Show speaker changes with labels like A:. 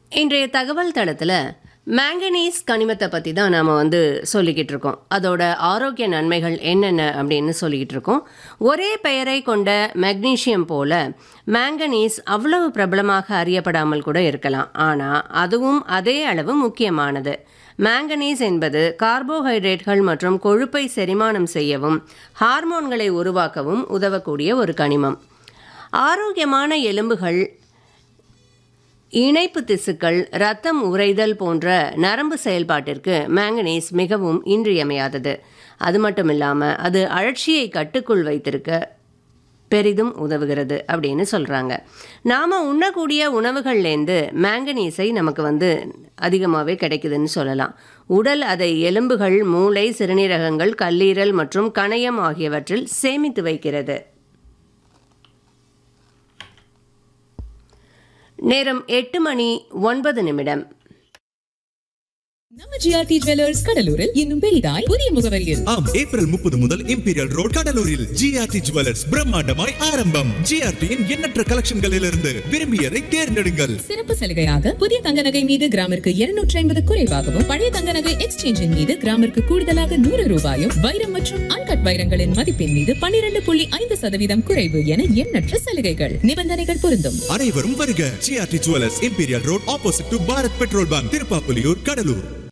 A: இன்றைய தகவல் தளத்தில் மேங்கனீஸ் கனிமத்தை பற்றி தான் நாம் வந்து சொல்லிக்கிட்டு இருக்கோம் அதோட ஆரோக்கிய நன்மைகள் என்னென்ன அப்படின்னு சொல்லிக்கிட்டு இருக்கோம் ஒரே பெயரை கொண்ட மெக்னீஷியம் போல மேங்கனீஸ் அவ்வளவு பிரபலமாக அறியப்படாமல் கூட இருக்கலாம் ஆனால் அதுவும் அதே அளவு முக்கியமானது மேங்கனீஸ் என்பது கார்போஹைட்ரேட்கள் மற்றும் கொழுப்பை செரிமானம் செய்யவும் ஹார்மோன்களை உருவாக்கவும் உதவக்கூடிய ஒரு கனிமம் ஆரோக்கியமான எலும்புகள் இணைப்பு திசுக்கள் இரத்தம் உறைதல் போன்ற நரம்பு செயல்பாட்டிற்கு மேங்கனீஸ் மிகவும் இன்றியமையாதது அது மட்டும் இல்லாமல் அது அழற்சியை கட்டுக்குள் வைத்திருக்க பெரிதும் உதவுகிறது அப்படின்னு சொல்கிறாங்க நாம் உண்ணக்கூடிய உணவுகள்லேருந்து மேங்கனீஸை நமக்கு வந்து அதிகமாகவே கிடைக்குதுன்னு சொல்லலாம் உடல் அதை எலும்புகள் மூளை சிறுநீரகங்கள் கல்லீரல் மற்றும் கணையம் ஆகியவற்றில் சேமித்து வைக்கிறது நேரம் எட்டு மணி ஒன்பது நிமிடம்
B: நம்ம ஜிஆர்டி ஜுவல்லர்ஸ் கடலூரில் இன்னும் பெரிதாய் புதிய முகவரியில்
C: ஆம் ஏப்ரல் முப்பது முதல் இம்பீரியல் ரோட் கடலூரில் ஜிஆர்டி ஜுவல்லர்ஸ் பிரம்மாண்டமாய் ஆரம்பம் ஜிஆர்டியின் எண்ணற்ற கலெக்ஷன்களிலிருந்து விரும்பியதை தேர்ந்தெடுங்கள்
B: சிறப்பு சலுகையாக புதிய தங்க நகை மீது கிராமிற்கு இருநூற்றி ஐம்பது குறைவாகவும் பழைய தங்க நகை எக்ஸ்சேஞ்சின் மீது கிராமிற்கு கூடுதலாக நூறு ரூபாயும் வைரம் மற்றும் அன்கட் வைரங்களின் மதிப்பின் மீது பன்னிரண்டு புள்ளி ஐந்து சதவீதம் குறைவு என எண்ணற்ற சலுகைகள் நிபந்தனைகள் பொருந்தும்
C: அனைவரும் வருக GRT jewellers Imperial Road opposite to Bharat petrol bunk Tiruppapuliyur Cuddalore